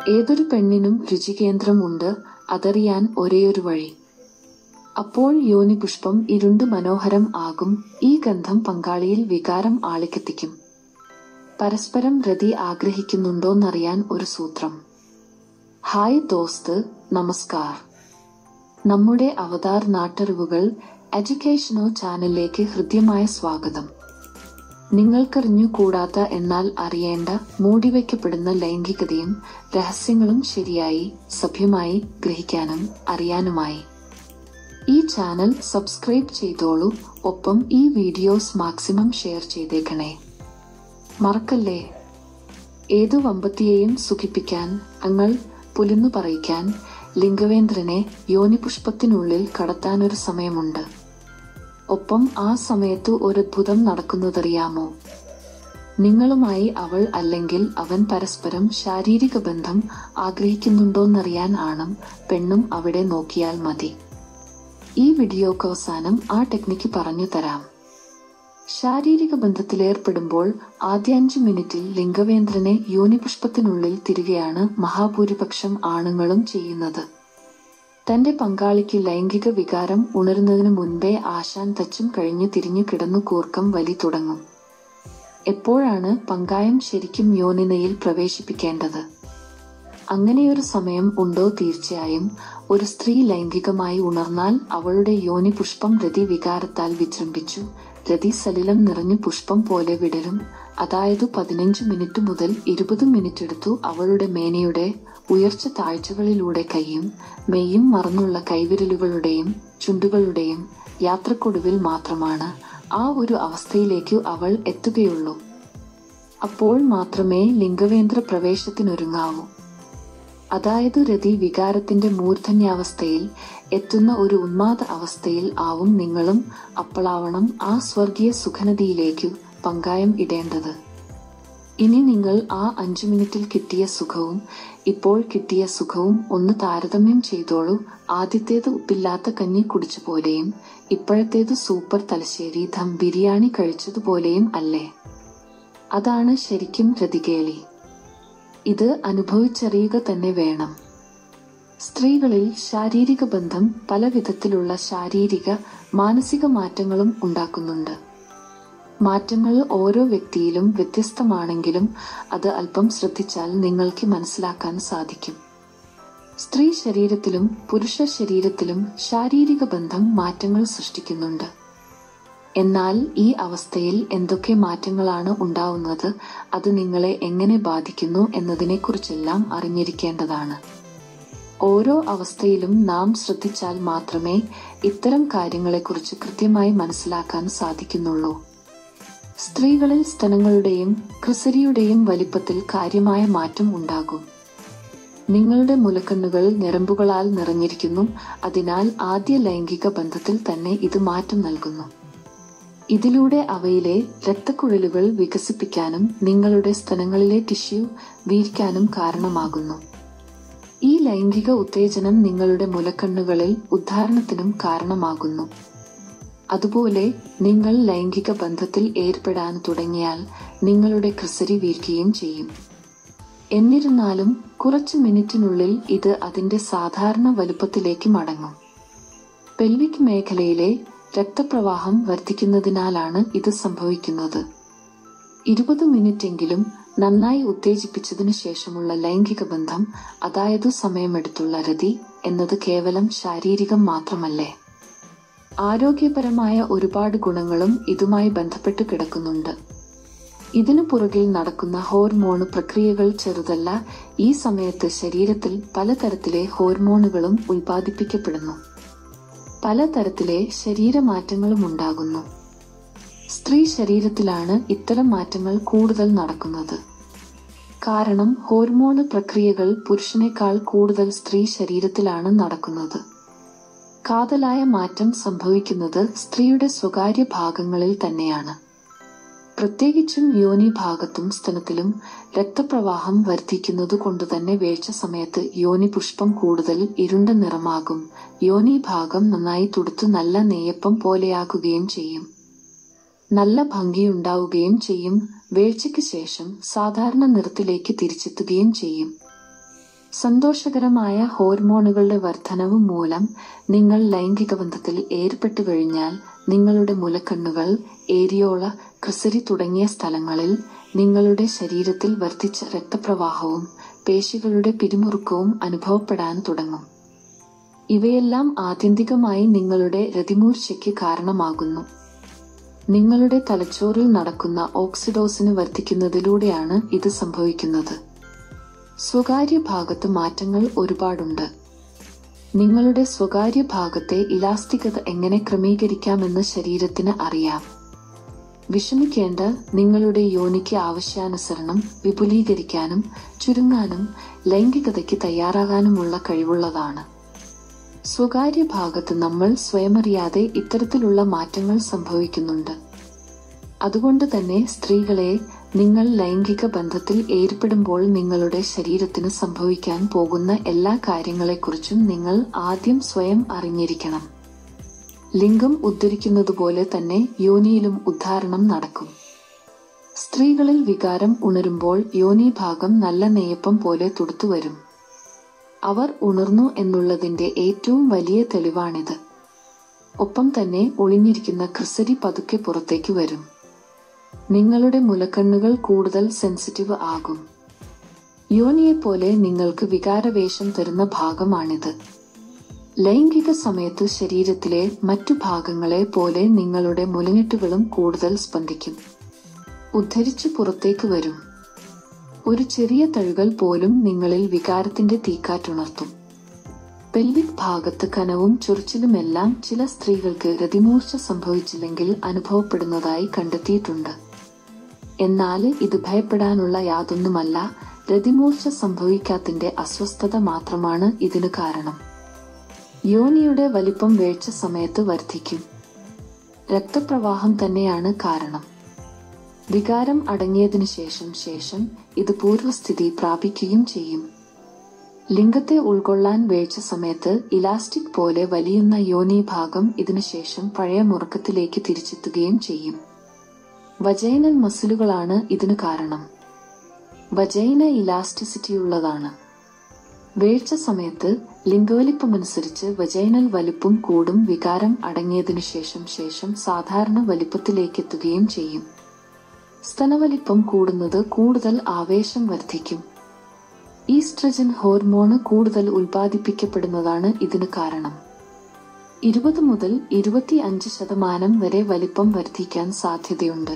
ഏതൊരു പെണ്ണിനും രുചികേന്ദ്രം ഉണ്ട് അതറിയാൻ ഒരേയൊരു വഴി അപ്പോൾ യോനിപുഷ്പം ഇരുണ്ട് മനോഹരം ആകും ഈ ഗന്ധം പങ്കാളിയിൽ വികാരം ആളിക്കെത്തിക്കും പരസ്പരം രതി ആഗ്രഹിക്കുന്നുണ്ടോന്നറിയാൻ ഒരു സൂത്രം ഹായ് ദോസ്ത് നമസ്കാർ നമ്മുടെ അവതാർ നാട്ടറിവുകൾ എഡ്യൂക്കേഷനോ ചാനലിലേക്ക് ഹൃദ്യമായ സ്വാഗതം നിങ്ങൾക്കറിഞ്ഞു കൂടാത്ത എന്നാൽ അറിയേണ്ട മൂടിവയ്ക്കപ്പെടുന്ന ലൈംഗികതയും രഹസ്യങ്ങളും ശരിയായി സഭ്യമായി ഗ്രഹിക്കാനും അറിയാനുമായി ഈ ചാനൽ സബ്സ്ക്രൈബ് ചെയ്തോളൂ ഒപ്പം ഈ വീഡിയോസ് മാക്സിമം ഷെയർ ചെയ്തേക്കണേ മറക്കല്ലേ ഏതു വമ്പത്തിയെയും സുഖിപ്പിക്കാൻ അങ്ങൾ പുലിന്നു പറയിക്കാൻ ലിംഗവേന്ദ്രനെ യോനിപുഷ്പത്തിനുള്ളിൽ കടത്താനൊരു സമയമുണ്ട് ഒപ്പം ആ സമയത്ത് ഒരു അത്ഭുതം നടക്കുന്നതറിയാമോ നിങ്ങളുമായി അവൾ അല്ലെങ്കിൽ അവൻ പരസ്പരം ശാരീരിക ബന്ധം ആഗ്രഹിക്കുന്നുണ്ടോന്നറിയാൻ ആണും പെണ്ണും അവിടെ നോക്കിയാൽ മതി ഈ വീഡിയോക്ക് അവസാനം ആ ടെക്നിക്ക് പറഞ്ഞു തരാം ശാരീരിക ബന്ധത്തിലേർപ്പെടുമ്പോൾ ആദ്യ അഞ്ച് മിനിറ്റിൽ ലിംഗവേന്ദ്രനെ യോനിപുഷ്പത്തിനുള്ളിൽ തിരികെയാണ് മഹാഭൂരിപക്ഷം ആണുങ്ങളും ചെയ്യുന്നത് തന്റെ പങ്കാളിക്ക് ലൈംഗിക വികാരം ഉണരുന്നതിനു മുൻപേ ആശാൻ തച്ചും കഴിഞ്ഞ് തിരിഞ്ഞു കിടന്നു കൂർക്കം വലി തുടങ്ങും എപ്പോഴാണ് പങ്കായം ശരിക്കും യോനിനയിൽ പ്രവേശിപ്പിക്കേണ്ടത് അങ്ങനെയൊരു സമയം ഉണ്ടോ തീർച്ചയായും ഒരു സ്ത്രീ ലൈംഗികമായി ഉണർന്നാൽ അവളുടെ യോനി പുഷ്പം രതി വികാരത്താൽ വിജൃംഭിച്ചു രതി സലിലം നിറഞ്ഞു പുഷ്പം പോലെ വിടരും അതായത് പതിനഞ്ച് മിനിറ്റ് മുതൽ ഇരുപത് മിനിറ്റ് എടുത്തു അവളുടെ മേനയുടെ ഉയർച്ച താഴ്ചകളിലൂടെ കൈയും മെയ്യും മറന്നുള്ള കൈവിരലുകളുടെയും ചുണ്ടുകളുടെയും യാത്രക്കൊടുവിൽ മാത്രമാണ് ആ ഒരു അവസ്ഥയിലേക്ക് അവൾ എത്തുകയുള്ളൂ അപ്പോൾ മാത്രമേ ലിംഗവേന്ദ്ര പ്രവേശത്തിനൊരുങ്ങാവൂ അതായത് രതി വികാരത്തിന്റെ മൂർധന്യാവസ്ഥയിൽ എത്തുന്ന ഒരു ഉന്മാദ അവസ്ഥയിൽ ആവും നിങ്ങളും അപ്പോളാവണം ആ സ്വർഗീയ സുഖനതിയിലേക്കു പങ്കായം ഇടേണ്ടത് ഇനി നിങ്ങൾ ആ അഞ്ചു മിനിറ്റിൽ കിട്ടിയ സുഖവും ഇപ്പോൾ കിട്ടിയ സുഖവും ഒന്ന് താരതമ്യം ചെയ്തോളൂ ആദ്യത്തേത് ഉപ്പില്ലാത്ത കഞ്ഞി കുടിച്ച പോലെയും ഇപ്പോഴത്തേത് സൂപ്പർ തലശ്ശേരി ദം ബിരിയാണി കഴിച്ചതുപോലെയും അല്ലേ അതാണ് ശരിക്കും രതികേളി ഇത് അനുഭവിച്ചറിയുക തന്നെ വേണം സ്ത്രീകളിൽ ശാരീരിക ബന്ധം പല വിധത്തിലുള്ള ശാരീരിക മാനസിക മാറ്റങ്ങളും ഉണ്ടാക്കുന്നുണ്ട് മാറ്റങ്ങൾ ഓരോ വ്യക്തിയിലും വ്യത്യസ്തമാണെങ്കിലും അത് അല്പം ശ്രദ്ധിച്ചാൽ നിങ്ങൾക്ക് മനസ്സിലാക്കാൻ സാധിക്കും സ്ത്രീ ശരീരത്തിലും പുരുഷ ശരീരത്തിലും ശാരീരിക ബന്ധം മാറ്റങ്ങൾ സൃഷ്ടിക്കുന്നുണ്ട് എന്നാൽ ഈ അവസ്ഥയിൽ എന്തൊക്കെ മാറ്റങ്ങളാണ് ഉണ്ടാവുന്നത് അത് നിങ്ങളെ എങ്ങനെ ബാധിക്കുന്നു എന്നതിനെക്കുറിച്ചെല്ലാം അറിഞ്ഞിരിക്കേണ്ടതാണ് ഓരോ അവസ്ഥയിലും നാം ശ്രദ്ധിച്ചാൽ മാത്രമേ ഇത്തരം കാര്യങ്ങളെക്കുറിച്ച് കൃത്യമായി മനസ്സിലാക്കാൻ സാധിക്കുന്നുള്ളൂ സ്ത്രീകളിൽ സ്തനങ്ങളുടെയും ക്രിസരിയുടെയും വലിപ്പത്തിൽ കാര്യമായ മാറ്റം ഉണ്ടാകും നിങ്ങളുടെ മുലക്കണ്ണുകൾ ഞരമ്പുകളാൽ നിറഞ്ഞിരിക്കുന്നു അതിനാൽ ആദ്യ ലൈംഗിക ബന്ധത്തിൽ തന്നെ ഇത് മാറ്റം നൽകുന്നു ഇതിലൂടെ അവയിലെ രക്തക്കുഴലുകൾ വികസിപ്പിക്കാനും നിങ്ങളുടെ സ്തനങ്ങളിലെ ടിഷ്യൂ വീർക്കാനും കാരണമാകുന്നു ഈ ലൈംഗിക ഉത്തേജനം നിങ്ങളുടെ മുലക്കണ്ണുകളിൽ ഉദ്ധാരണത്തിനും കാരണമാകുന്നു അതുപോലെ നിങ്ങൾ ലൈംഗിക ബന്ധത്തിൽ ഏർപ്പെടാൻ തുടങ്ങിയാൽ നിങ്ങളുടെ ക്രിസരി വീർക്കുകയും ചെയ്യും എന്നിരുന്നാലും കുറച്ച് മിനിറ്റിനുള്ളിൽ ഇത് അതിന്റെ സാധാരണ വലുപ്പത്തിലേക്ക് മടങ്ങും പെൽവിക് മേഖലയിലെ രക്തപ്രവാഹം വർദ്ധിക്കുന്നതിനാലാണ് ഇത് സംഭവിക്കുന്നത് ഇരുപത് മിനിറ്റെങ്കിലും നന്നായി ഉത്തേജിപ്പിച്ചതിനു ശേഷമുള്ള ലൈംഗിക ബന്ധം അതായത് സമയമെടുത്തുള്ള രതി എന്നത് കേവലം ശാരീരികം മാത്രമല്ലേ ആരോഗ്യപരമായ ഒരുപാട് ഗുണങ്ങളും ഇതുമായി ബന്ധപ്പെട്ട് കിടക്കുന്നുണ്ട് ഇതിനു പുറകിൽ നടക്കുന്ന ഹോർമോൺ പ്രക്രിയകൾ ചെറുതല്ല ഈ സമയത്ത് ശരീരത്തിൽ പലതരത്തിലെ ഹോർമോണുകളും ഉൽപ്പാദിപ്പിക്കപ്പെടുന്നു പലതരത്തിലെ ശരീരമാറ്റങ്ങളും ഉണ്ടാകുന്നു സ്ത്രീ ശരീരത്തിലാണ് ഇത്തരം മാറ്റങ്ങൾ കൂടുതൽ നടക്കുന്നത് കാരണം ഹോർമോൺ പ്രക്രിയകൾ പുരുഷനേക്കാൾ കൂടുതൽ സ്ത്രീ ശരീരത്തിലാണ് നടക്കുന്നത് കാതലായ മാറ്റം സംഭവിക്കുന്നത് സ്ത്രീയുടെ സ്വകാര്യ ഭാഗങ്ങളിൽ തന്നെയാണ് പ്രത്യേകിച്ചും യോനി ഭാഗത്തും സ്തനത്തിലും രക്തപ്രവാഹം വർദ്ധിക്കുന്നത് കൊണ്ടുതന്നെ വേഴ്ച സമയത്ത് യോനി പുഷ്പം കൂടുതൽ ഇരുണ്ട നിറമാകും യോനി ഭാഗം നന്നായി തുടുത്തു നല്ല നെയ്യപ്പം പോലെയാക്കുകയും ചെയ്യും നല്ല ഭംഗിയുണ്ടാവുകയും ചെയ്യും വീഴ്ചയ്ക്ക് ശേഷം സാധാരണ നിറത്തിലേക്ക് തിരിച്ചെത്തുകയും ചെയ്യും സന്തോഷകരമായ ഹോർമോണുകളുടെ വർധനവ് മൂലം നിങ്ങൾ ലൈംഗിക ബന്ധത്തിൽ ഏർപ്പെട്ടു കഴിഞ്ഞാൽ നിങ്ങളുടെ മുലക്കണ്ണുകൾ ഏരിയോള ക്രിസരി തുടങ്ങിയ സ്ഥലങ്ങളിൽ നിങ്ങളുടെ ശരീരത്തിൽ വർദ്ധിച്ച രക്തപ്രവാഹവും പേശികളുടെ പിരിമുറുക്കവും അനുഭവപ്പെടാൻ തുടങ്ങും ഇവയെല്ലാം ആത്യന്തികമായി നിങ്ങളുടെ രതിമൂർച്ചയ്ക്ക് കാരണമാകുന്നു നിങ്ങളുടെ തലച്ചോറിൽ നടക്കുന്ന ഓക്സിഡോസിന് വർദ്ധിക്കുന്നതിലൂടെയാണ് ഇത് സംഭവിക്കുന്നത് സ്വകാര്യ ഭാഗത്ത് മാറ്റങ്ങൾ ഒരുപാടുണ്ട് നിങ്ങളുടെ സ്വകാര്യ ഭാഗത്തെ ഇലാസ്തികത എങ്ങനെ ക്രമീകരിക്കാമെന്ന് ശരീരത്തിന് അറിയാം വിഷമിക്കേണ്ട നിങ്ങളുടെ യോനിക്ക് ആവശ്യാനുസരണം വിപുലീകരിക്കാനും ചുരുങ്ങാനും ലൈംഗികതയ്ക്ക് തയ്യാറാകാനുമുള്ള കഴിവുള്ളതാണ് സ്വകാര്യ ഭാഗത്ത് നമ്മൾ സ്വയമറിയാതെ ഇത്തരത്തിലുള്ള മാറ്റങ്ങൾ സംഭവിക്കുന്നുണ്ട് അതുകൊണ്ട് തന്നെ സ്ത്രീകളെ നിങ്ങൾ ലൈംഗിക ബന്ധത്തിൽ ഏർപ്പെടുമ്പോൾ നിങ്ങളുടെ ശരീരത്തിന് സംഭവിക്കാൻ പോകുന്ന എല്ലാ കാര്യങ്ങളെക്കുറിച്ചും നിങ്ങൾ ആദ്യം സ്വയം അറിഞ്ഞിരിക്കണം ലിംഗം ഉദ്ധരിക്കുന്നതുപോലെ തന്നെ യോനിയിലും ഉദ്ധാരണം നടക്കും സ്ത്രീകളിൽ വികാരം ഉണരുമ്പോൾ യോനി ഭാഗം നല്ല നെയ്യപ്പം പോലെ തുടുത്തു വരും അവർ ഉണർന്നു എന്നുള്ളതിന്റെ ഏറ്റവും വലിയ തെളിവാണിത് ഒപ്പം തന്നെ ഒളിഞ്ഞിരിക്കുന്ന ക്രിസരി പതുക്കെ പുറത്തേക്ക് വരും നിങ്ങളുടെ മുലക്കണ്ണുകൾ കൂടുതൽ സെൻസിറ്റീവ് ആകും യോനിയെപ്പോലെ നിങ്ങൾക്ക് വികാരവേഷം തരുന്ന ഭാഗമാണിത് ലൈംഗിക സമയത്ത് ശരീരത്തിലെ മറ്റു ഭാഗങ്ങളെ പോലെ നിങ്ങളുടെ മുലഞ്ഞെട്ടുകളും കൂടുതൽ സ്പന്ദിക്കും ഉദ്ധരിച്ചു പുറത്തേക്ക് വരും ഒരു ചെറിയ തഴുകൽ പോലും നിങ്ങളിൽ വികാരത്തിന്റെ തീക്കാറ്റുണർത്തും പെൽവിക് ഭാഗത്ത് കനവും ചൊറിച്ചിലുമെല്ലാം ചില സ്ത്രീകൾക്ക് രതിമൂർച്ച സംഭവിച്ചില്ലെങ്കിൽ അനുഭവപ്പെടുന്നതായി കണ്ടെത്തിയിട്ടുണ്ട് എന്നാൽ ഇത് ഭയപ്പെടാനുള്ള യാതൊന്നുമല്ല രതിമൂർച്ച സംഭവിക്കാത്തിന്റെ അസ്വസ്ഥത മാത്രമാണ് ഇതിനു കാരണം യോനിയുടെ വലിപ്പം വീഴ്ച സമയത്ത് വർദ്ധിക്കും രക്തപ്രവാഹം തന്നെയാണ് കാരണം വികാരം അടങ്ങിയതിനു ശേഷം ശേഷം ഇത് പൂർവ്വസ്ഥിതി പ്രാപിക്കുകയും ചെയ്യും ലിംഗത്തെ ഉൾക്കൊള്ളാൻ വീഴ്ച സമയത്ത് ഇലാസ്റ്റിക് പോലെ വലിയുന്ന യോനി ഭാഗം ഇതിനുശേഷം പഴയ മുറക്കത്തിലേക്ക് തിരിച്ചെത്തുകയും ചെയ്യും വജൈനൽ മസിലുകളാണ് ഇതിനു കാരണം വജൈന ഇലാസ്റ്റിസിറ്റിയുള്ളതാണ് വീഴ്ച സമയത്ത് ലിംഗവലിപ്പമനുസരിച്ച് വജൈനൽ വലിപ്പം കൂടും വികാരം അടങ്ങിയതിനു ശേഷം ശേഷം സാധാരണ വലിപ്പത്തിലേക്കെത്തുകയും ചെയ്യും സ്തനവലിപ്പം കൂടുന്നത് കൂടുതൽ ആവേശം വർദ്ധിക്കും ഈസ്ട്രജൻ ഹോർമോണ് കൂടുതൽ ഉൽപ്പാദിപ്പിക്കപ്പെടുന്നതാണ് ഇതിന് കാരണം ഇരുപത് മുതൽ ഇരുപത്തി അഞ്ച് ശതമാനം വരെ വലിപ്പം വർദ്ധിക്കാൻ സാധ്യതയുണ്ട്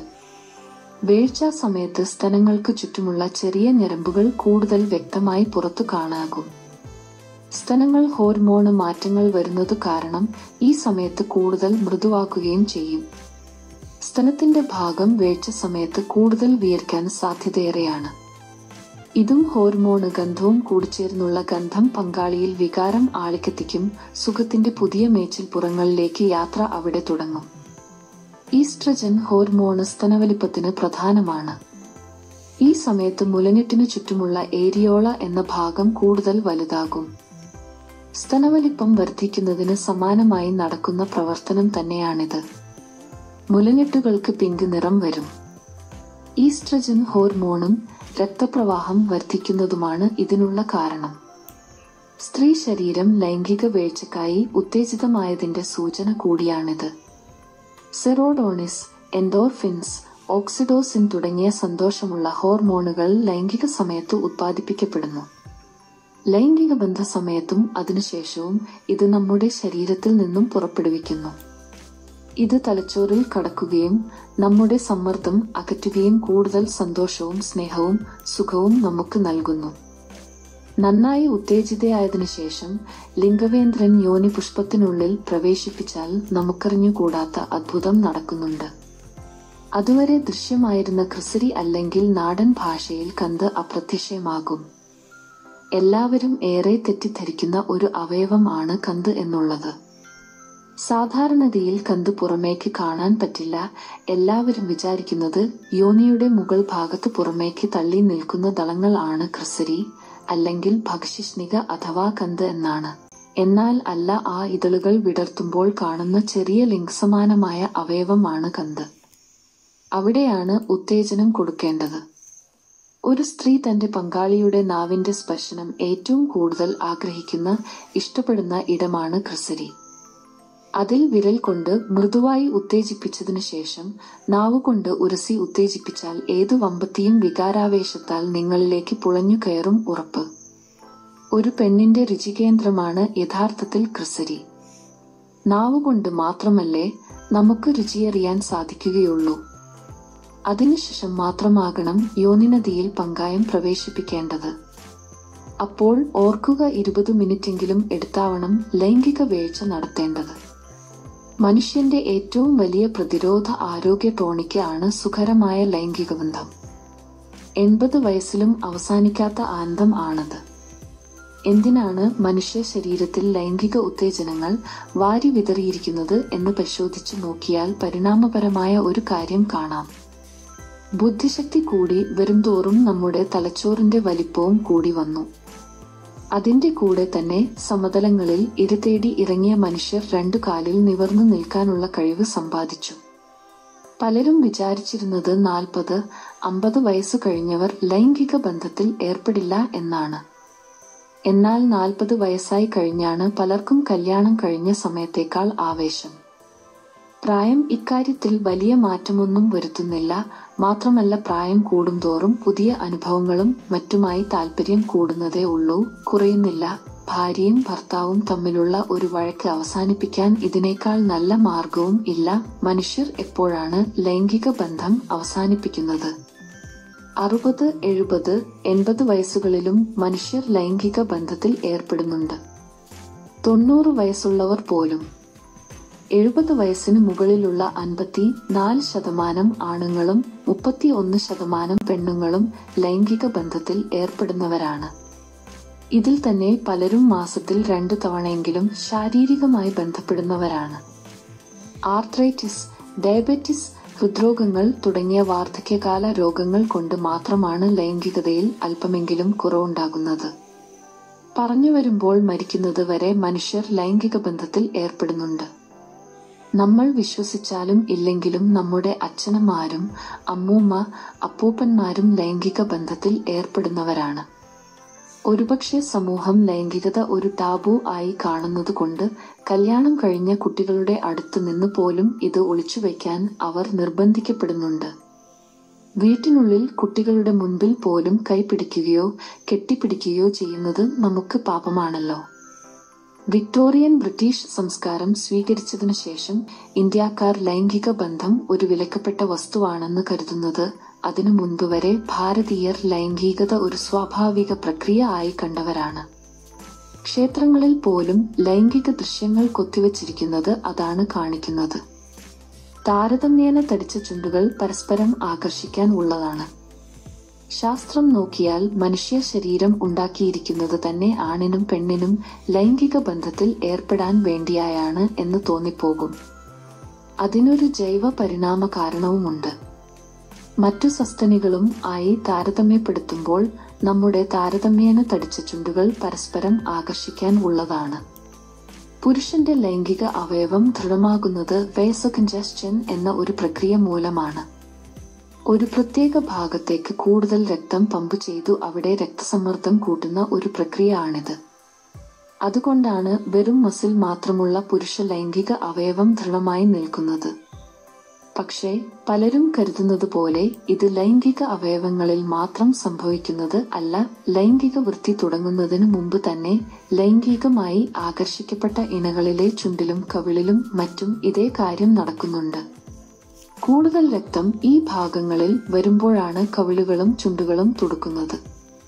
വീഴ്ച സമയത്ത് സ്തനങ്ങൾക്ക് ചുറ്റുമുള്ള ചെറിയ ഞരമ്പുകൾ കൂടുതൽ വ്യക്തമായി പുറത്തു കാണാകും സ്തനങ്ങൾ ഹോർമോണ് മാറ്റങ്ങൾ വരുന്നത് കാരണം ഈ സമയത്ത് കൂടുതൽ മൃദുവാക്കുകയും ചെയ്യും സ്തനത്തിന്റെ ഭാഗം വീഴ്ച സമയത്ത് കൂടുതൽ വിയർക്കാൻ സാധ്യതയേറെയാണ് ഇതും ഹോർമോണ് ഗന്ധവും കൂടിച്ചേർന്നുള്ള ഗന്ധം പങ്കാളിയിൽ വികാരം ആളിക്കെത്തിക്കും സുഖത്തിന്റെ പുതിയ മേച്ചിൽ പുറങ്ങളിലേക്ക് യാത്ര അവിടെ തുടങ്ങും ഈസ്ട്രജൻ ഹോർമോണ് സ്തനവലിപ്പത്തിന് പ്രധാനമാണ് ഈ സമയത്ത് മുലനെട്ടിനു ചുറ്റുമുള്ള ഏരിയോള എന്ന ഭാഗം കൂടുതൽ വലുതാകും സ്തനവലിപ്പം വർദ്ധിക്കുന്നതിന് സമാനമായി നടക്കുന്ന പ്രവർത്തനം തന്നെയാണിത് മുലഞ്ഞെട്ടുകൾക്ക് പിങ്ക് നിറം വരും ഈസ്ട്രജൻ ഹോർമോണും രക്തപ്രവാഹം വർദ്ധിക്കുന്നതുമാണ് ഇതിനുള്ള കാരണം സ്ത്രീ ശരീരം ലൈംഗിക വീഴ്ചക്കായി ഉത്തേജിതമായതിന്റെ സൂചന കൂടിയാണിത് സെറോഡോണിസ് എൻഡോർഫിൻസ് ഓക്സിഡോസിൻ തുടങ്ങിയ സന്തോഷമുള്ള ഹോർമോണുകൾ ലൈംഗിക സമയത്ത് ഉത്പാദിപ്പിക്കപ്പെടുന്നു ലൈംഗിക ബന്ധ സമയത്തും അതിനുശേഷവും ഇത് നമ്മുടെ ശരീരത്തിൽ നിന്നും പുറപ്പെടുവിക്കുന്നു ഇത് തലച്ചോറിൽ കടക്കുകയും നമ്മുടെ സമ്മർദ്ദം അകറ്റുകയും കൂടുതൽ സന്തോഷവും സ്നേഹവും സുഖവും നമുക്ക് നൽകുന്നു നന്നായി ഉത്തേജിതയായതിനു ശേഷം ലിംഗവേന്ദ്രൻ യോനി പുഷ്പത്തിനുള്ളിൽ പ്രവേശിപ്പിച്ചാൽ നമുക്കറിഞ്ഞുകൂടാത്ത അത്ഭുതം നടക്കുന്നുണ്ട് അതുവരെ ദൃശ്യമായിരുന്ന ക്രിസരി അല്ലെങ്കിൽ നാടൻ ഭാഷയിൽ കന്ത് അപ്രത്യക്ഷമാകും എല്ലാവരും ഏറെ തെറ്റിദ്ധരിക്കുന്ന ഒരു അവയവം ആണ് കന്ത് എന്നുള്ളത് സാധാരണതയിൽ കന്ത് പുറമേക്ക് കാണാൻ പറ്റില്ല എല്ലാവരും വിചാരിക്കുന്നത് യോനിയുടെ മുകൾ ഭാഗത്ത് പുറമേക്ക് തള്ളി നിൽക്കുന്ന ദളങ്ങൾ ആണ് ക്രിസരി അല്ലെങ്കിൽ ഭക്ഷിഷ്ണിക അഥവാ കന്ത് എന്നാണ് എന്നാൽ അല്ല ആ ഇതളുകൾ വിടർത്തുമ്പോൾ കാണുന്ന ചെറിയ ലിംഗസമാനമായ അവയവമാണ് കന്ത് അവിടെയാണ് ഉത്തേജനം കൊടുക്കേണ്ടത് ഒരു സ്ത്രീ തന്റെ പങ്കാളിയുടെ നാവിന്റെ സ്പർശനം ഏറ്റവും കൂടുതൽ ആഗ്രഹിക്കുന്ന ഇഷ്ടപ്പെടുന്ന ഇടമാണ് ക്രിസരി അതിൽ വിരൽ കൊണ്ട് മൃദുവായി ഉത്തേജിപ്പിച്ചതിനു ശേഷം നാവുകൊണ്ട് ഉരസി ഉത്തേജിപ്പിച്ചാൽ ഏതു വമ്പത്തിയും വികാരാവേശത്താൽ നിങ്ങളിലേക്ക് പുളഞ്ഞു കയറും ഉറപ്പ് ഒരു പെണ്ണിന്റെ രുചികേന്ദ്രമാണ് യഥാർത്ഥത്തിൽ ക്രിസരി നാവുകൊണ്ട് മാത്രമല്ലേ നമുക്ക് രുചിയറിയാൻ സാധിക്കുകയുള്ളൂ അതിനുശേഷം മാത്രമാകണം യോനിനദിയിൽ പങ്കായം പ്രവേശിപ്പിക്കേണ്ടത് അപ്പോൾ ഓർക്കുക ഇരുപത് മിനിറ്റെങ്കിലും എടുത്താവണം ലൈംഗിക വീഴ്ച നടത്തേണ്ടത് മനുഷ്യന്റെ ഏറ്റവും വലിയ പ്രതിരോധ ആരോഗ്യ ടോണിക്ക് ആണ് സുഖകരമായ ലൈംഗിക ബന്ധം എൺപത് വയസ്സിലും അവസാനിക്കാത്ത ആനന്ദം ആണത് എന്തിനാണ് മനുഷ്യ ശരീരത്തിൽ ലൈംഗിക ഉത്തേജനങ്ങൾ വാരി വിതറിയിരിക്കുന്നത് എന്ന് പരിശോധിച്ചു നോക്കിയാൽ പരിണാമപരമായ ഒരു കാര്യം കാണാം ബുദ്ധിശക്തി കൂടി വരുംതോറും നമ്മുടെ തലച്ചോറിന്റെ വലിപ്പവും കൂടി വന്നു അതിന്റെ കൂടെ തന്നെ സമതലങ്ങളിൽ ഇരുതേടി ഇറങ്ങിയ മനുഷ്യർ രണ്ടു കാലിൽ നിവർന്നു നിൽക്കാനുള്ള കഴിവ് സമ്പാദിച്ചു പലരും വിചാരിച്ചിരുന്നത് നാൽപ്പത് അമ്പത് വയസ്സു കഴിഞ്ഞവർ ലൈംഗിക ബന്ധത്തിൽ ഏർപ്പെടില്ല എന്നാണ് എന്നാൽ നാൽപ്പത് വയസ്സായി കഴിഞ്ഞാണ് പലർക്കും കല്യാണം കഴിഞ്ഞ സമയത്തേക്കാൾ ആവേശം പ്രായം ഇക്കാര്യത്തിൽ വലിയ മാറ്റമൊന്നും വരുത്തുന്നില്ല മാത്രമല്ല പ്രായം കൂടുംതോറും പുതിയ അനുഭവങ്ങളും മറ്റുമായി താല്പര്യം കൂടുന്നതേ ഉള്ളൂ കുറയുന്നില്ല ഭാര്യയും ഭർത്താവും തമ്മിലുള്ള ഒരു വഴക്ക് അവസാനിപ്പിക്കാൻ ഇതിനേക്കാൾ നല്ല മാർഗവും ഇല്ല മനുഷ്യർ എപ്പോഴാണ് ലൈംഗിക ബന്ധം അവസാനിപ്പിക്കുന്നത് അറുപത് എഴുപത് എൺപത് വയസ്സുകളിലും മനുഷ്യർ ലൈംഗിക ബന്ധത്തിൽ ഏർപ്പെടുന്നുണ്ട് തൊണ്ണൂറ് വയസ്സുള്ളവർ പോലും എഴുപത് വയസ്സിന് മുകളിലുള്ള അൻപത്തി നാല് ശതമാനം ആണുങ്ങളും മുപ്പത്തി ഒന്ന് ശതമാനം പെണ്ണുങ്ങളും ലൈംഗിക ബന്ധത്തിൽ ഏർപ്പെടുന്നവരാണ് ഇതിൽ തന്നെ പലരും മാസത്തിൽ രണ്ടു തവണയെങ്കിലും ശാരീരികമായി ബന്ധപ്പെടുന്നവരാണ് ആർത്രൈറ്റിസ് ഡയബറ്റിസ് ഹൃദ്രോഗങ്ങൾ തുടങ്ങിയ വാർദ്ധക്യകാല രോഗങ്ങൾ കൊണ്ട് മാത്രമാണ് ലൈംഗികതയിൽ അല്പമെങ്കിലും കുറവുണ്ടാകുന്നത് പറഞ്ഞു വരുമ്പോൾ മരിക്കുന്നത് വരെ മനുഷ്യർ ലൈംഗിക ബന്ധത്തിൽ ഏർപ്പെടുന്നുണ്ട് നമ്മൾ വിശ്വസിച്ചാലും ഇല്ലെങ്കിലും നമ്മുടെ അച്ഛനമാരും അമ്മൂമ്മ അപ്പൂപ്പന്മാരും ലൈംഗിക ബന്ധത്തിൽ ഏർപ്പെടുന്നവരാണ് ഒരുപക്ഷെ സമൂഹം ലൈംഗികത ഒരു ടാബു ആയി കാണുന്നത് കൊണ്ട് കല്യാണം കഴിഞ്ഞ കുട്ടികളുടെ അടുത്ത് നിന്ന് പോലും ഇത് ഒളിച്ചുവെക്കാൻ അവർ നിർബന്ധിക്കപ്പെടുന്നുണ്ട് വീട്ടിനുള്ളിൽ കുട്ടികളുടെ മുൻപിൽ പോലും കൈപിടിക്കുകയോ കെട്ടിപ്പിടിക്കുകയോ ചെയ്യുന്നത് നമുക്ക് പാപമാണല്ലോ വിക്ടോറിയൻ ബ്രിട്ടീഷ് സംസ്കാരം സ്വീകരിച്ചതിനു ശേഷം ഇന്ത്യക്കാർ ലൈംഗിക ബന്ധം ഒരു വിലക്കപ്പെട്ട വസ്തുവാണെന്ന് കരുതുന്നത് അതിനു മുൻപ് വരെ ഭാരതീയർ ലൈംഗികത ഒരു സ്വാഭാവിക പ്രക്രിയ ആയി കണ്ടവരാണ് ക്ഷേത്രങ്ങളിൽ പോലും ലൈംഗിക ദൃശ്യങ്ങൾ കൊത്തിവച്ചിരിക്കുന്നത് അതാണ് കാണിക്കുന്നത് താരതമ്യേന തടിച്ച ചുണ്ടുകൾ പരസ്പരം ആകർഷിക്കാൻ ഉള്ളതാണ് ശാസ്ത്രം നോക്കിയാൽ മനുഷ്യ ശരീരം ഉണ്ടാക്കിയിരിക്കുന്നത് തന്നെ ആണിനും പെണ്ണിനും ലൈംഗിക ബന്ധത്തിൽ ഏർപ്പെടാൻ വേണ്ടിയായാണ് എന്ന് തോന്നിപ്പോകും അതിനൊരു ജൈവ പരിണാമ കാരണവുമുണ്ട് മറ്റു സസ്തനികളും ആയി താരതമ്യപ്പെടുത്തുമ്പോൾ നമ്മുടെ താരതമ്യേന തടിച്ച ചുണ്ടുകൾ പരസ്പരം ആകർഷിക്കാൻ ഉള്ളതാണ് പുരുഷന്റെ ലൈംഗിക അവയവം ദൃഢമാകുന്നത് വേസോകഞ്ചസ്റ്റൻ എന്ന ഒരു പ്രക്രിയ മൂലമാണ് ഒരു പ്രത്യേക ഭാഗത്തേക്ക് കൂടുതൽ രക്തം പമ്പ് ചെയ്തു അവിടെ രക്തസമ്മർദ്ദം കൂട്ടുന്ന ഒരു പ്രക്രിയ ആണിത് അതുകൊണ്ടാണ് വെറും മസിൽ മാത്രമുള്ള പുരുഷ ലൈംഗിക അവയവം ദൃഢമായി നിൽക്കുന്നത് പക്ഷേ പലരും കരുതുന്നത് പോലെ ഇത് ലൈംഗിക അവയവങ്ങളിൽ മാത്രം സംഭവിക്കുന്നത് അല്ല ലൈംഗിക വൃത്തി തുടങ്ങുന്നതിന് മുമ്പ് തന്നെ ലൈംഗികമായി ആകർഷിക്കപ്പെട്ട ഇണകളിലെ ചുണ്ടിലും കവിളിലും മറ്റും ഇതേ കാര്യം നടക്കുന്നുണ്ട് കൂടുതൽ രക്തം ഈ ഭാഗങ്ങളിൽ വരുമ്പോഴാണ് കവിളുകളും ചുണ്ടുകളും തുടുക്കുന്നത്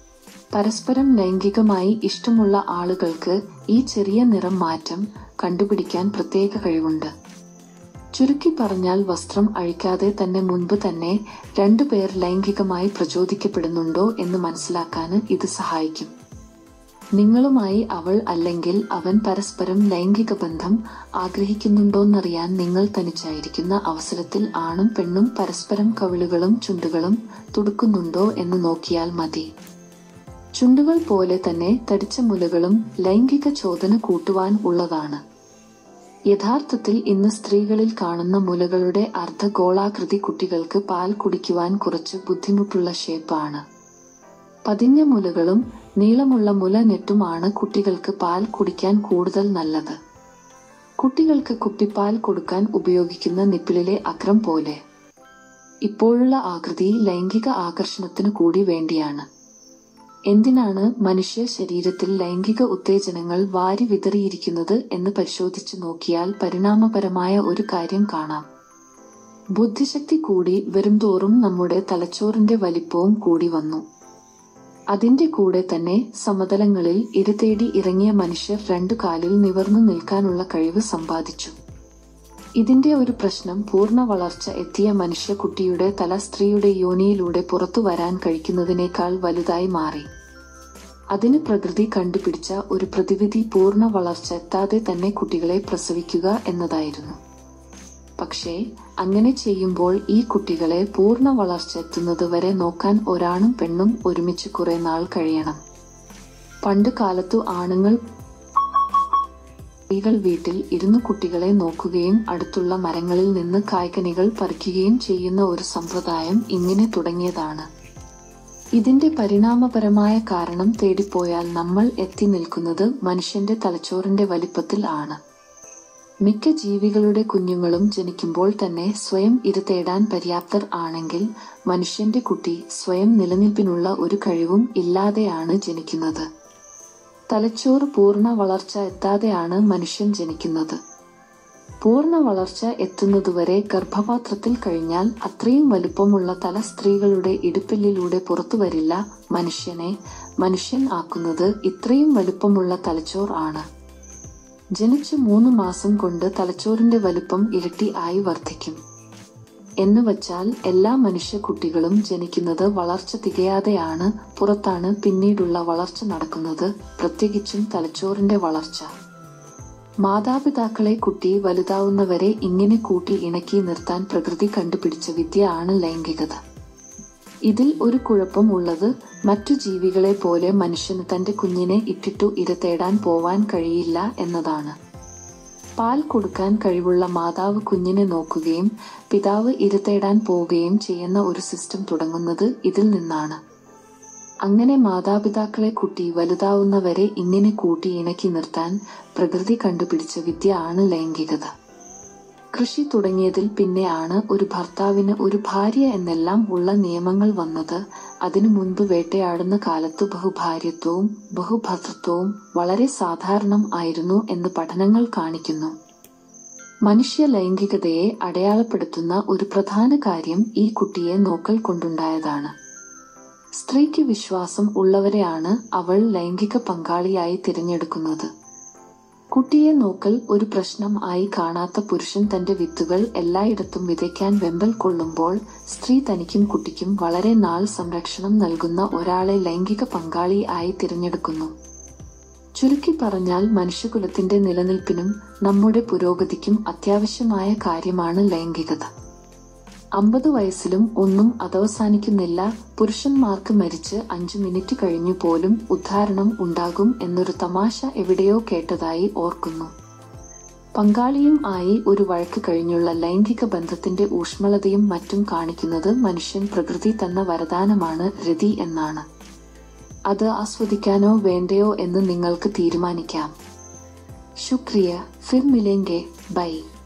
പരസ്പരം ലൈംഗികമായി ഇഷ്ടമുള്ള ആളുകൾക്ക് ഈ ചെറിയ നിറം മാറ്റം കണ്ടുപിടിക്കാൻ പ്രത്യേക കഴിവുണ്ട് ചുരുക്കി പറഞ്ഞാൽ വസ്ത്രം അഴിക്കാതെ തന്നെ മുൻപ് തന്നെ രണ്ടുപേർ ലൈംഗികമായി പ്രചോദിക്കപ്പെടുന്നുണ്ടോ എന്ന് മനസ്സിലാക്കാൻ ഇത് സഹായിക്കും നിങ്ങളുമായി അവൾ അല്ലെങ്കിൽ അവൻ പരസ്പരം ലൈംഗിക ബന്ധം ആഗ്രഹിക്കുന്നുണ്ടോന്നറിയാൻ നിങ്ങൾ തനിച്ചായിരിക്കുന്ന അവസരത്തിൽ ആണും പെണ്ണും പരസ്പരം കവിളുകളും ചുണ്ടുകളും തുടുക്കുന്നുണ്ടോ എന്ന് നോക്കിയാൽ മതി ചുണ്ടുകൾ പോലെ തന്നെ തടിച്ച മുലകളും ലൈംഗിക ചോദന കൂട്ടുവാൻ ഉള്ളതാണ് യഥാർത്ഥത്തിൽ ഇന്ന് സ്ത്രീകളിൽ കാണുന്ന മുലകളുടെ അർദ്ധഗോളാകൃതി കുട്ടികൾക്ക് പാൽ കുടിക്കുവാൻ കുറച്ച് ബുദ്ധിമുട്ടുള്ള ഷേപ്പാണ് പതിഞ്ഞ മുലകളും നീളമുള്ള മുല നെറ്റുമാണ് കുട്ടികൾക്ക് പാൽ കുടിക്കാൻ കൂടുതൽ നല്ലത് കുട്ടികൾക്ക് കുപ്പിപ്പാൽ കൊടുക്കാൻ ഉപയോഗിക്കുന്ന നിപ്പിളിലെ അക്രം പോലെ ഇപ്പോഴുള്ള ആകൃതി ലൈംഗിക ആകർഷണത്തിനു കൂടി വേണ്ടിയാണ് എന്തിനാണ് മനുഷ്യ ശരീരത്തിൽ ലൈംഗിക ഉത്തേജനങ്ങൾ വാരി വിതറിയിരിക്കുന്നത് എന്ന് പരിശോധിച്ചു നോക്കിയാൽ പരിണാമപരമായ ഒരു കാര്യം കാണാം ബുദ്ധിശക്തി കൂടി വരുംതോറും നമ്മുടെ തലച്ചോറിന്റെ വലിപ്പവും കൂടി വന്നു അതിന്റെ കൂടെ തന്നെ സമതലങ്ങളിൽ ഇരതേടി ഇറങ്ങിയ മനുഷ്യർ രണ്ടു കാലിൽ നിവർന്നു നിൽക്കാനുള്ള കഴിവ് സമ്പാദിച്ചു ഇതിന്റെ ഒരു പ്രശ്നം പൂർണ്ണ വളർച്ച എത്തിയ മനുഷ്യക്കുട്ടിയുടെ തല സ്ത്രീയുടെ യോനിയിലൂടെ പുറത്തു വരാൻ കഴിക്കുന്നതിനേക്കാൾ വലുതായി മാറി അതിന് പ്രകൃതി കണ്ടുപിടിച്ച ഒരു പ്രതിവിധി പൂർണ്ണ വളർച്ച എത്താതെ തന്നെ കുട്ടികളെ പ്രസവിക്കുക എന്നതായിരുന്നു പക്ഷേ അങ്ങനെ ചെയ്യുമ്പോൾ ഈ കുട്ടികളെ പൂർണ്ണ വളർച്ച എത്തുന്നത് വരെ നോക്കാൻ ഒരാണും പെണ്ണും ഒരുമിച്ച് കുറെ നാൾ കഴിയണം പണ്ട് കാലത്തു ആണുങ്ങൾ സ്ത്രീകൾ വീട്ടിൽ ഇരുന്ന് കുട്ടികളെ നോക്കുകയും അടുത്തുള്ള മരങ്ങളിൽ നിന്ന് കായ്കനികൾ പറിക്കുകയും ചെയ്യുന്ന ഒരു സമ്പ്രദായം ഇങ്ങനെ തുടങ്ങിയതാണ് ഇതിന്റെ പരിണാമപരമായ കാരണം തേടിപ്പോയാൽ നമ്മൾ എത്തി നിൽക്കുന്നത് മനുഷ്യന്റെ തലച്ചോറിന്റെ വലിപ്പത്തിൽ ആണ് മിക്ക ജീവികളുടെ കുഞ്ഞുങ്ങളും ജനിക്കുമ്പോൾ തന്നെ സ്വയം ഇര തേടാൻ പര്യാപ്തർ ആണെങ്കിൽ മനുഷ്യന്റെ കുട്ടി സ്വയം നിലനിൽപ്പിനുള്ള ഒരു കഴിവും ഇല്ലാതെയാണ് ജനിക്കുന്നത് തലച്ചോറ് പൂർണ്ണ വളർച്ച എത്താതെയാണ് മനുഷ്യൻ ജനിക്കുന്നത് പൂർണ്ണ വളർച്ച എത്തുന്നതുവരെ ഗർഭപാത്രത്തിൽ കഴിഞ്ഞാൽ അത്രയും വലുപ്പമുള്ള തല സ്ത്രീകളുടെ ഇടുപ്പെല്ലിലൂടെ പുറത്തു വരില്ല മനുഷ്യനെ മനുഷ്യൻ ആക്കുന്നത് ഇത്രയും വലുപ്പമുള്ള തലച്ചോർ ആണ് ജനിച്ച് മൂന്ന് മാസം കൊണ്ട് തലച്ചോറിന്റെ വലുപ്പം ഇരട്ടി ആയി വർദ്ധിക്കും എന്ന് വച്ചാൽ എല്ലാ മനുഷ്യ കുട്ടികളും ജനിക്കുന്നത് വളർച്ച തികയാതെയാണ് പുറത്താണ് പിന്നീടുള്ള വളർച്ച നടക്കുന്നത് പ്രത്യേകിച്ചും തലച്ചോറിന്റെ വളർച്ച മാതാപിതാക്കളെ കുട്ടി വലുതാവുന്നവരെ ഇങ്ങനെ കൂട്ടി ഇണക്കി നിർത്താൻ പ്രകൃതി കണ്ടുപിടിച്ച വിദ്യ ആണ് ലൈംഗികത ഇതിൽ ഒരു കുഴപ്പം ഉള്ളത് മറ്റു ജീവികളെ പോലെ മനുഷ്യന് തന്റെ കുഞ്ഞിനെ ഇട്ടിട്ടു ഇര തേടാൻ പോവാൻ കഴിയില്ല എന്നതാണ് പാൽ കൊടുക്കാൻ കഴിവുള്ള മാതാവ് കുഞ്ഞിനെ നോക്കുകയും പിതാവ് ഇര തേടാൻ പോവുകയും ചെയ്യുന്ന ഒരു സിസ്റ്റം തുടങ്ങുന്നത് ഇതിൽ നിന്നാണ് അങ്ങനെ മാതാപിതാക്കളെ കുട്ടി വലുതാവുന്നവരെ ഇങ്ങനെ കൂട്ടി ഇണക്കി നിർത്താൻ പ്രകൃതി കണ്ടുപിടിച്ച വിദ്യ ആണ് ലൈംഗികത കൃഷി തുടങ്ങിയതിൽ പിന്നെയാണ് ഒരു ഭർത്താവിന് ഒരു ഭാര്യ എന്നെല്ലാം ഉള്ള നിയമങ്ങൾ വന്നത് അതിനു മുൻപ് വേട്ടയാടുന്ന കാലത്ത് ബഹുഭാര്യത്വവും ബഹുഭർത്തൃത്വവും വളരെ സാധാരണം ആയിരുന്നു എന്ന് പഠനങ്ങൾ കാണിക്കുന്നു മനുഷ്യ ലൈംഗികതയെ അടയാളപ്പെടുത്തുന്ന ഒരു പ്രധാന കാര്യം ഈ കുട്ടിയെ നോക്കൽ കൊണ്ടുണ്ടായതാണ് സ്ത്രീക്ക് വിശ്വാസം ഉള്ളവരെയാണ് അവൾ ലൈംഗിക പങ്കാളിയായി തിരഞ്ഞെടുക്കുന്നത് കുട്ടിയെ നോക്കൽ ഒരു പ്രശ്നം ആയി കാണാത്ത പുരുഷൻ തന്റെ വിത്തുകൾ എല്ലായിടത്തും വിതയ്ക്കാൻ വെമ്പൽ കൊള്ളുമ്പോൾ സ്ത്രീ തനിക്കും കുട്ടിക്കും വളരെ നാൾ സംരക്ഷണം നൽകുന്ന ഒരാളെ ലൈംഗിക പങ്കാളി ആയി തിരഞ്ഞെടുക്കുന്നു ചുരുക്കി പറഞ്ഞാൽ മനുഷ്യകുലത്തിന്റെ നിലനിൽപ്പിനും നമ്മുടെ പുരോഗതിക്കും അത്യാവശ്യമായ കാര്യമാണ് ലൈംഗികത അമ്പത് വയസ്സിലും ഒന്നും അതവസാനിക്കുന്നില്ല പുരുഷന്മാർക്ക് മരിച്ച് അഞ്ചു മിനിറ്റ് കഴിഞ്ഞു പോലും ഉദ്ധാരണം ഉണ്ടാകും എന്നൊരു തമാശ എവിടെയോ കേട്ടതായി ഓർക്കുന്നു പങ്കാളിയും ആയി ഒരു വഴക്ക് കഴിഞ്ഞുള്ള ലൈംഗിക ബന്ധത്തിന്റെ ഊഷ്മളതയും മറ്റും കാണിക്കുന്നത് മനുഷ്യൻ പ്രകൃതി തന്ന വരദാനമാണ് രതി എന്നാണ് അത് ആസ്വദിക്കാനോ വേണ്ടയോ എന്ന് നിങ്ങൾക്ക് തീരുമാനിക്കാം ശുക്രിയ ഫിർ മിലേങ്കെ ബൈ